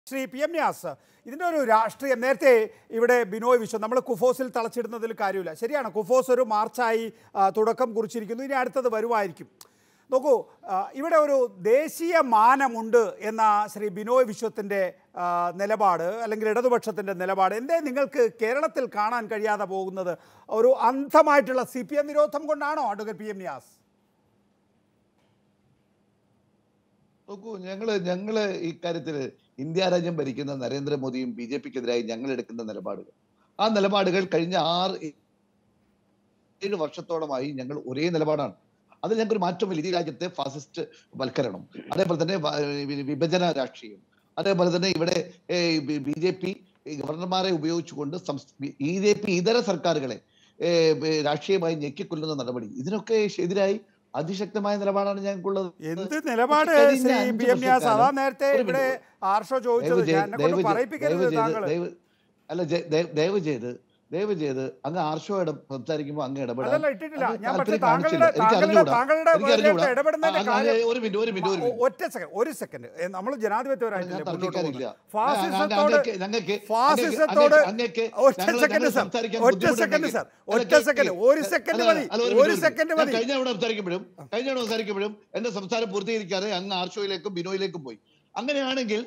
Shri P M Niyas ഇതിൻ്റെ ഒരു രാഷ്ട്രീയം നേരത്തെ ഇവിടെ ബിനോയ് വിശ്വം നമ്മൾ കുഫോസിൽ തളച്ചിടുന്നതിൽ കാര്യമില്ല ശരിയാണ് കുഫോസ് ഒരു മാർച്ചായി ആ, തുടക്കം കുറിച്ചിരിക്കുന്നു ഇനി അടുത്തത് വരുമായിരിക്കും നോക്കൂ ആ, ഇവിടെ ഒരു ദേശീയ മാനമുണ്ട് എന്ന ശ്രീ ബിനോയ് വിശ്വത്തിൻ്റെ ആ, നിലപാട് അല്ലെങ്കിൽ ഇടതുപക്ഷത്തിൻ്റെ നിലപാട് എന്തേ നിങ്ങൾക്ക് കേരളത്തിൽ കാണാൻ കഴിയാതെ പോകുന്നത് ഒരു അന്ധമായിട്ടുള്ള സി പി എം വിരോധം കൊണ്ടാണോ അഡ്വക്കേറ്റ് പി എം ന്യാസ് നോക്കൂ ഞങ്ങള് ഞങ്ങള് ഈ കാര്യത്തില് ഇന്ത്യ രാജ്യം ഭരിക്കുന്ന നരേന്ദ്രമോദിയും ബി ജെ പിക്കെതിരായി ഞങ്ങൾ എടുക്കുന്ന നിലപാടുകൾ ആ നിലപാടുകൾ കഴിഞ്ഞ ആറ് ഏഴ് വർഷത്തോളമായി ഞങ്ങൾ ഒരേ നിലപാടാണ് അതിൽ ഞങ്ങൾക്ക് ഒരു മാറ്റമില്ല ഈ രാജ്യത്തെ ഫാസിസ്റ്റ് വൽക്കരണം അതേപോലെ തന്നെ വ- വി- വിഭജന രാഷ്ട്രീയം അതേപോലെ തന്നെ ഇവിടെ ബി ജെ പി ഗവർണർമാരെ ഉപയോഗിച്ചുകൊണ്ട് ബി ജെ പി ഇതര സർക്കാരുകളെ ഏ, ബ- രാഷ്ട്രീയമായി ഞെക്കിക്കൊല്ലുന്ന നടപടി ഇതിനൊക്കെ എതിരായി അതിശക്തമായ നിലപാടാണ് ഞങ്ങൾക്കുള്ളത് എന്ത് നിലപാട് കഴിഞ്ഞ ശ്രീ അഞ്ച് പി എം ന്യാസ് അതാ വർഷക്കാലം നേരത്തെ ഒരു ഇവിടെ മിനിറ്റ്. ആർഷോ ചോദിച്ചത് ദയവ് ചെയ്ത് ഞാൻ എന്നെ കൊണ്ട് ദയവ് ചെയ്ത് പറയിപ്പിക്കരുത് ദയവ് ചെയ്ത് താങ്കൾ ദയവ് അല്ല ജെ- ദയ- ദയവ് ചെയ്ത് ദയവ് ചെയ്ത് അങ്ങ് ആർഷോ ഇട സംസാരിക്കുമ്പോൾ അങ്ങ് ഇടപെടാൻ അല്ലല്ല ഇട്ടിട്ടില്ല അങ്ങ് ഞാൻ പക്ഷേ താല്പര്യം താങ്കളുടെ കാണിച്ചില്ല. എനിക്ക് താങ്കളുടെ അറിഞ്ഞുകൂടാ. താങ്കളുടെ എനിക്ക് ഇതിലേക്ക് അറിഞ്ഞുകൂടാ. ഇടപെടുന്നതിന്റെ അങ്ങ് കാര്യം ഒരു മിനിറ്റ് ഒരു മിനിറ്റ് ഒരു ഒ- മിനിറ്റ് ഒറ്റ സെക്കൻഡ് ഒരു സെക്കൻഡ് നമ്മൾ ജനാധിപത്യപരമായിട്ടില്ലേ ഞാൻ മുന്നോട്ട് തർക്കിക്കാനില്ല. പോകുന്നത് ഫാസിസത്തോട് അങ്ങക്ക് ഞങ്ങൾക്ക് ഫാസിസത്തോട് അങ്ങക്ക് ഒറ്റ ഞങ്ങൾ- സെക്കൻഡ് ഞങ്ങൾ സാർ സംസാരിക്കാൻ ഒറ്റ സെക്കൻഡ് ബുദ്ധിമുട്ടുണ്ടെങ്കിൽ- സാർ അല്ല, ഒറ്റ കേ- സെക്കൻഡ് കേ- ഒരു സെക്കൻഡ് അല്ല, മതി അല്ല, ഒരു മിനിറ്റ്, സെക്കൻഡ് ഞാൻ മതി കഴിഞ്ഞ തവണ സംസാരിക്കുമ്പോഴും കഴിഞ്ഞ തവണ സംസാരിക്കുമ്പോഴും എന്റെ സംസാരം പൂർത്തീകരിക്കാതെ അങ്ങ് ആർഷോയിലേക്കും ബിനോയിലേക്കും പോയി അങ്ങനെയാണെങ്കിൽ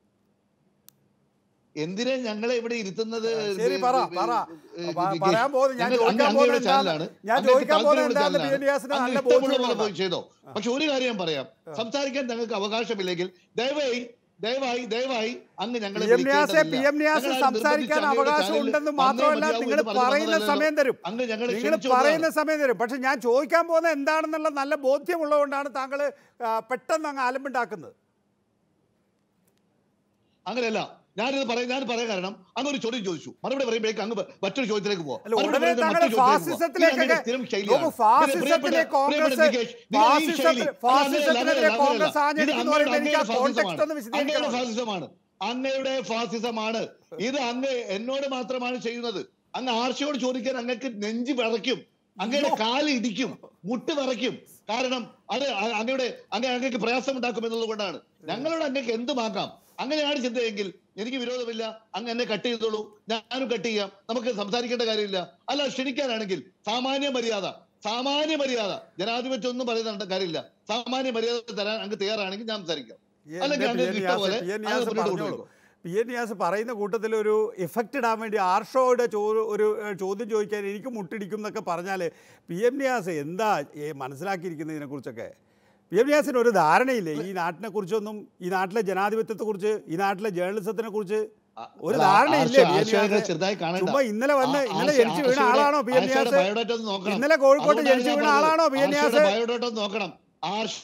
എന്തിനാ ഞങ്ങളെ ഇവിടെ ഇരുത്തുന്നത് ശരി പറ പറ ഏ, പ- നികേഷ്? പറയാൻ പോകുന്നത് ഞാൻ അങ്ങ് ചോദിക്കാൻ അങ്ങ് പോകുന്നത് അങ്ങയുടെ എന്താണ് ചാനലാണ്. ഞാൻ അങ്ങേക്ക് ചോദിക്കാൻ പോകുന്നത് താല്പര്യമുള്ള എന്താണെന്ന് പി ചാനലാണ്. എൻ ന്യാസിന് അങ്ങ് നല്ല ഇഷ്ടമുള്ള പോലെ ബോധ്യമുള്ളതാണ് പോയി ചെയ്തോ പക്ഷെ ഒരു കാര്യം ഞാൻ പറയാം സംസാരിക്കാൻ ഞങ്ങൾക്ക് അവകാശമില്ലെങ്കിൽ ദയവായി ദയവായി ദയവായി അങ്ങ് ഞങ്ങളെ പി എം ന്യാസെ പി വിളിക്കേണ്ടതില്ല. എം ന്യാസ് ഞങ്ങൾ ആരും സംസാരിക്കാൻ നിർബന്ധിച്ച് അങ്ങയുടെ അവകാശം ചാനലിൽ ഉണ്ടെന്ന് വന്നേ മാത്രമല്ല മതിയാവൂ നിങ്ങൾ എന്ന് പറഞ്ഞു പറയുന്ന വന്നതല്ലല്ലോ. സമയം തരും അങ്ങ് ഞങ്ങളെ നിങ്ങൾ ക്ഷണിച്ചു പറയുന്ന വന്നതാണ്. സമയം തരും പക്ഷെ ഞാൻ ചോദിക്കാൻ പോകുന്നത് എന്താണെന്നുള്ള നല്ല ബോധ്യമുള്ളതുകൊണ്ടാണ് താങ്കൾ ആ, പെട്ടെന്ന് അങ്ങ് അലമ്പുണ്ടാക്കുന്നത് അങ്ങനെയല്ല ഞാനിത് പറയാൻ ഞാൻ പറയാൻ കാരണം അങ്ങ് ഒരു ചോദ്യം ചോദിച്ചു മറുപടി പറയുമ്പോഴേക്ക് അങ്ങ് മറ്റൊരു ചോദ്യത്തിലേക്ക് പോവാം അല്ല, മറുപടി ഉടനെ പറയുന്നത് താങ്കൾ മറ്റൊരു ചോദ്യത്തിലേക്ക് പോവാം. ഇത് അങ്ങയുടെ ഫാസിസത്തിലേക്കൊക്കെ സ്ഥിരം നോക്കൂ, ശൈലിയാണ്. ഫാസിസത്തിലെ പ്രിയപ്പെട്ട- കോൺഗ്രസ് പ്രിയപ്പെട്ട നികേഷ്, നിങ്ങൾ ഈ ശൈലി- ഫാസിസത്തിൽ- അല്ല, ഫാസിസത്തിനെതിരെ അങ്ങനെയല്ല, കോൺഗ്രസ് അങ്ങനെയല്ല. ആഞ്ഞടിക്കുന്നു ഇത് പറയുമ്പോൾ എനിക്ക് ആ അങ്ങയുടെ കോണ്ടെക്സ്റ്റ് ഒന്ന് ഫാസിസമാണ്. അങ്ങയുടെ വിശദീകരിക്കണം ഫാസിസമാണ് അങ്ങയുടെ ഫാസിസമാണ് ഇത് അങ്ങ് എന്നോട് മാത്രമാണ് ചെയ്യുന്നത് അങ്ങ് ആർച്ചയോട് ചോദിക്കാൻ അങ്ങക്ക് നെഞ്ച് വിറയ്ക്കും അങ്ങയുടെ കാല് ഇടിക്കും മുട്ട് വിറയ്ക്കും കാരണം അത് അ- അങ്ങയുടെ അങ്ങ് അങ്ങക്ക് പ്രയാസം ഉണ്ടാക്കും എന്നുള്ളത് കൊണ്ടാണ് ഞങ്ങളോട് അങ്ങക്ക് എന്തുമാക്കാം അങ്ങനെയാണ് ചിന്തയെങ്കിൽ എനിക്ക് വിരോധമില്ല അങ്ങ് എന്നെ കട്ട് ചെയ്തോളൂ ഞാനും കട്ട് ചെയ്യാം നമുക്ക് സംസാരിക്കേണ്ട കാര്യമില്ല അല്ല ക്ഷണിക്കാനാണെങ്കിൽ സാമാന്യ മര്യാദ സാമാന്യ മര്യാദ ജനാധിപത്യം ഒന്നും പറയുന്ന കാര്യമില്ല സാമാന്യ മര്യാദ തരാൻ അങ്ങ് തയ്യാറാണെങ്കിൽ ഞാൻ സംസാരിക്കാം അല്ലെങ്കിൽ എന്റെ പി അങ്ങ് എൻ ഇഷ്ടം പോലെ ന്യാസ് പി എൻ അങ്ങ് ന്യാസ് മുന്നോട്ട് പറഞ്ഞോളൂ കൊണ്ടുപോയിക്കോ. പി എൻ ന്യാസ് പറയുന്ന കൂട്ടത്തിൽ ഒരു ഇഫക്റ്റ് ഇടാൻ വേണ്ടി ആർഷോയുടെ ചോ ഒരു ഏഹ്, ചോദ്യം ചോദിക്കാൻ എനിക്ക് മുട്ടിടിക്കും എന്നൊക്കെ പറഞ്ഞാൽ പി എം ന്യാസ് എന്താ ഏ, മനസ്സിലാക്കിയിരിക്കുന്നത് ഇതിനെക്കുറിച്ചൊക്കെ പി എം ന്യാസിന് ഒരു ധാരണയില്ലേ ഈ നാട്ടിനെ കുറിച്ചൊന്നും ഈ നാട്ടിലെ ജനാധിപത്യത്തെക്കുറിച്ച് ഈ നാട്ടിലെ ജേർണലിസത്തിനെ കുറിച്ച് ആ, ഒരു അല്ല, ധാരണയില്ലേ ആർഷ- പി എൻ ആർഷയുടെ ന്യാസ്? ചെറുതായി കാണണ്ട. ചുമ്മാ ഇന്നലെ വന്ന് ആ, ഇന്നലെ ആർഷ- ജനിച്ചു വീണ ആർഷയുടെ- ആളാണോ പി എം ആർഷയുടെ ന്യാസ് ബയോഡാറ്റ ഒന്ന് നോക്കണം. ഇന്നലെ കോഴിക്കോട്ട് അതുകൊണ്ടാണ് ജനിച്ചു ഞാൻ വീണ പറഞ്ഞത്. ആളാണോ പി എം ആർഷയുടെ ന്യാസ് ബയോഡാറ്റ ഒന്ന് നോക്കണം ആർഷ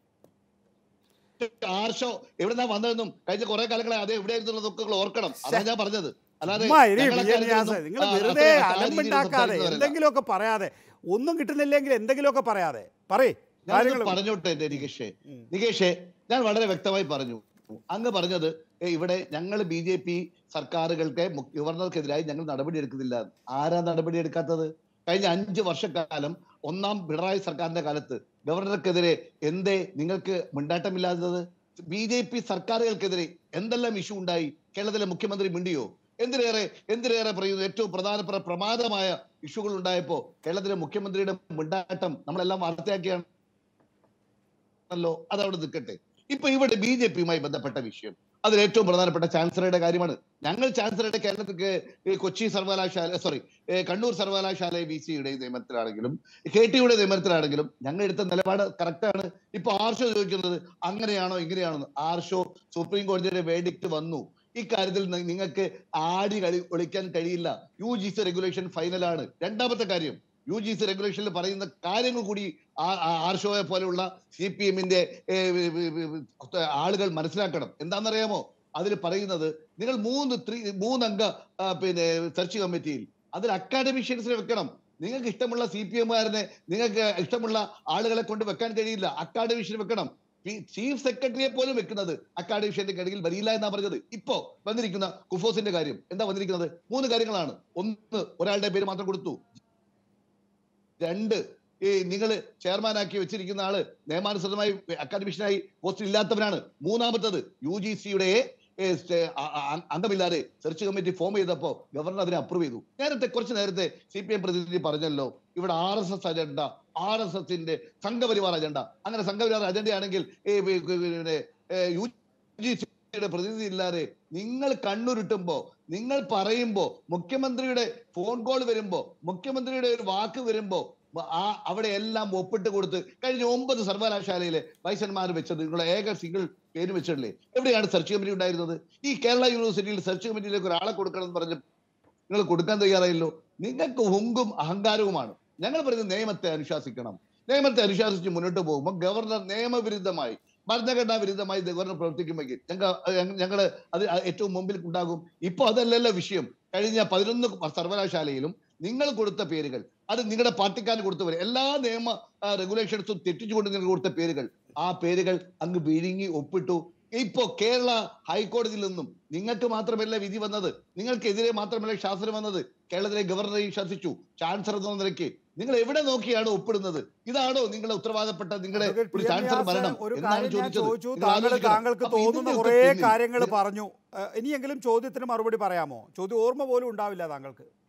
ആർഷോ എവിടുന്നാ വന്നതെന്നും കഴിഞ്ഞ കുറെ കാലങ്ങളെ അത് എവിടെയായിരുന്നുള്ളതൊക്കെ നിങ്ങൾ ഓർക്കണം അതാണ് ഞാൻ പറഞ്ഞത് അല്ലാതെ ചുമ്മാ ഇരി ഞങ്ങളൊക്കെ പി എൻ ന്യാസ് അതിനൊന്നും, നിങ്ങൾ ആ, വെറുതെ അത്ര- ആ രീതിയിൽ അലമ്പുണ്ടാക്കാതെ സംസാരിക്കുന്നവരല്ല. എന്തെങ്കിലുമൊക്കെ പറയാതെ ഒന്നും കിട്ടുന്നില്ലെങ്കിൽ എന്തെങ്കിലുമൊക്കെ പറയാതെ പറയേ ഞാനത് കാര്യങ്ങൾ പറഞ്ഞോട്ടെ എന്റെ നികേഷേ ഉം. നികേഷേ ഞാൻ വളരെ വ്യക്തമായി പറഞ്ഞു അങ്ങ് പറഞ്ഞത് ഏ, ഇവിടെ ഞങ്ങൾ ബി ജെ പി സർക്കാരുകൾക്ക് മു- ഗവർണർക്കെതിരായി ഞങ്ങൾ നടപടി എടുക്കുന്നില്ല ആരാ നടപടി എടുക്കാത്തത് കഴിഞ്ഞ അഞ്ച് വർഷക്കാലം ഒന്നാം പിണറായി സർക്കാരിന്റെ കാലത്ത് ഗവർണർക്കെതിരെ എന്തേ നിങ്ങൾക്ക് മുണ്ടാട്ടമില്ലാത്തത് ബി ജെ പി സർക്കാരുകൾക്കെതിരെ എന്തെല്ലാം ഇഷ്യൂ ഉണ്ടായി കേരളത്തിലെ മുഖ്യമന്ത്രി മിണ്ടിയോ എന്തിനേറെ എന്തിനേറെ പറയുന്നു ഏറ്റവും പ്രധാനപ്പെട്ട പ്രമാദമായ ഇഷ്യൂകൾ ഉണ്ടായപ്പോ കേരളത്തിലെ മുഖ്യമന്ത്രിയുടെ മുണ്ടാട്ടം നമ്മളെല്ലാം വാർത്തയാക്കിയാണ് ആണല്ലോ അത് അവിടെ നിൽക്കട്ടെ ഇപ്പൊ ഇവിടെ ബി ജെ പിയുമായി ബന്ധപ്പെട്ട വിഷയം അതിൽ ഏറ്റവും പ്രധാനപ്പെട്ട ചാൻസലറുടെ കാര്യമാണ് ഞങ്ങൾ ചാൻസലറുടെ കേരളത്തിലേക്ക് ഈ കൊച്ചി സർവകലാശാല സോറി കണ്ണൂർ സർവകലാശാല വി സിയുടെ നിയമനത്തിലാണെങ്കിലും കെ ടിയുടെ നിയമനത്തിലാണെങ്കിലും ഞങ്ങൾ എടുത്ത നിലപാട് കറക്റ്റാണ് ഇപ്പൊ ആർഷോ ചോദിക്കുന്നത് അങ്ങനെയാണോ ഇങ്ങനെയാണോ ആർഷോ സുപ്രീം കോടതിയുടെ വേഡിക്റ്റ് വന്നു ഇക്കാര്യത്തിൽ നി- നിങ്ങൾക്ക് ആടി കളി ഒളിക്കാൻ കഴിയില്ല യു ജി സി റെഗുലേഷൻ ഫൈനലാണ് രണ്ടാമത്തെ കാര്യം യു ജി സി റെഗുലേഷനിൽ പറയുന്ന കാര്യങ്ങൾ കൂടി ആ- ആ- ആർഷോയെ പോലെയുള്ള സി പി എമ്മിന്റെ ആളുകൾ മനസ്സിലാക്കണം എന്താണെന്നറിയാമോ അതിൽ പറയുന്നത് നിങ്ങൾ മൂന്ന് ത്രീ മൂന്നംഗ ആ, പിന്നെ സെർച്ച് കമ്മിറ്റിയിൽ അതിൽ അക്കാഡമിഷ്യൻസിനെ വെക്കണം നിങ്ങൾക്ക് ഇഷ്ടമുള്ള സി പി എമ്മുകാരനെ നിങ്ങൾക്ക് ഇഷ്ടമുള്ള ആളുകളെ കൊണ്ട് വെക്കാൻ കഴിയില്ല അക്കാഡമിഷ്യൻ വെക്കണം ചീഫ് സെക്രട്ടറിയെ പോലും വെക്കുന്നത് അക്കാഡമിഷ്യന്റെ കടിയിൽ വരില്ല എന്നാ പറഞ്ഞത് ഇപ്പോ വന്നിരിക്കുന്ന കുഫോസിന്റെ കാര്യം എന്താ വന്നിരിക്കുന്നത് മൂന്ന് കാര്യങ്ങളാണ് ഒന്ന് ഒരാളുടെ പേര് മാത്രം കൊടുത്തു രണ്ട് ഈ നിങ്ങൾ ചെയർമാനാക്കി വെച്ചിരിക്കുന്ന ആള് നിയമാനുസൃതമായി അക്കാദമിഷ്യനായി പോസ്റ്റിൽ ഇല്ലാത്തവനാണ് മൂന്നാമത്തത് യു ജി സിയുടെ ഏ, സ്റ്റേ- അ- അ- അംഗമില്ലാതെ സെർച്ച് കമ്മിറ്റി ഫോം ചെയ്തപ്പോ ഗവർണർ അതിനെ അപ്രൂവ് ചെയ്തു നേരത്തെ കുറച്ച് നേരത്തെ സി പി എം പ്രതിനിധി പറഞ്ഞല്ലോ ഇവിടെ R S S agenda R S എസിന്റെ സംഘപരിവാർ അജണ്ട അങ്ങനെ സംഘപരിവാർ അജണ്ടയാണെങ്കിൽ ഏ, പി- പിന്നെ, ഏ, യു ജി സിയുടെ പ്രതിനിധി ഇല്ലാതെ നിങ്ങൾ കണ്ണുരുട്ടുമ്പോ നിങ്ങൾ പറയുമ്പോ മുഖ്യമന്ത്രിയുടെ ഫോൺ കോൾ വരുമ്പോ മുഖ്യമന്ത്രിയുടെ ഒരു വാക്ക് വരുമ്പോ ആ അവിടെ എല്ലാം ഒപ്പിട്ട് കൊടുത്ത് കഴിഞ്ഞ ഒമ്പത് സർവകലാശാലയിലെ വൈസന്മാർ വെച്ചത് നിങ്ങളെ ഏക സിംഗിൾ പേര് വെച്ചിട്ടില്ലേ എവിടെയാണ് സെർച്ച് കമ്മിറ്റി ഉണ്ടായിരുന്നത് ഈ കേരള യൂണിവേഴ്സിറ്റിയിൽ സെർച്ച് കമ്മിറ്റിയിലേക്ക് ഒരാളെ കൊടുക്കണം എന്ന് പറഞ്ഞ് നിങ്ങൾ കൊടുക്കാൻ തയ്യാറായല്ലോ നിങ്ങൾക്ക് ഹുങ്കും അഹങ്കാരവുമാണ് ഞങ്ങൾ പറയുന്നത് നിയമത്തെ അനുശാസിക്കണം നിയമത്തെ അനുശാസിച്ച് മുന്നോട്ട് പോകുമ്പോൾ ഗവർണർ നിയമവിരുദ്ധമായി ഭരണഘടനാ വിരുദ്ധമായി ഗവർണർ പ്രവർത്തിക്കുമെങ്കിൽ ഞങ്ങൾ ഞങ്ങൾ അത് ഏറ്റവും മുമ്പിൽ ഉണ്ടാകും ഇപ്പൊ അതല്ലല്ലോ വിഷയം കഴിഞ്ഞ പതിനൊന്ന് സർവകലാശാലയിലും നിങ്ങൾ കൊടുത്ത പേരുകൾ അത് നിങ്ങളുടെ പാർട്ടിക്കാരന് കൊടുത്തവർ എല്ലാ നിയമ റെഗുലേഷൻസും തെറ്റിച്ചുകൊണ്ട് നിങ്ങൾ കൊടുത്ത പേരുകൾ ആ പേരുകൾ അങ്ങ് വിഴുങ്ങി ഒപ്പിട്ടു ഇപ്പോ കേരള ഹൈക്കോടതിയിൽ നിന്നും നിങ്ങൾക്ക് മാത്രമല്ല വിധി വന്നത് നിങ്ങൾക്കെതിരെ മാത്രമല്ല ശാസനം വന്നത് കേരളത്തിലെ ഗവർണറെയും ശാസിച്ചു ചാൻസലർ എന്ന നിലയ്ക്ക് നിങ്ങൾ എവിടെ നോക്കിയാണ് ഒപ്പിടുന്നത് ഇതാണോ നിങ്ങളുടെ ഉത്തരവാദപ്പെട്ട നിങ്ങളുടെ അഡ്വക്കേറ്റ് ഒരു പി. എം ചാൻസലർ വ്യാസ് മരണം ഒരു എന്നാണ് കാര്യം ഞാൻ ചോദിച്ചത് ചോദിച്ചു നിങ്ങൾ താങ്കൾ ആലോചിക്കണം. താങ്കൾക്ക് അപ്പൊ തോന്നുന്ന ഇതിന്റെയൊക്കെ കുറേ പിന്നിൽ കാര്യങ്ങൾ ഇത് പറഞ്ഞു ഏഹ് ഇനിയെങ്കിലും ചോദ്യത്തിന് മറുപടി പറയാമോ ചോദ്യം ഓർമ്മ പോലും ഉണ്ടാവില്ല താങ്കൾക്ക്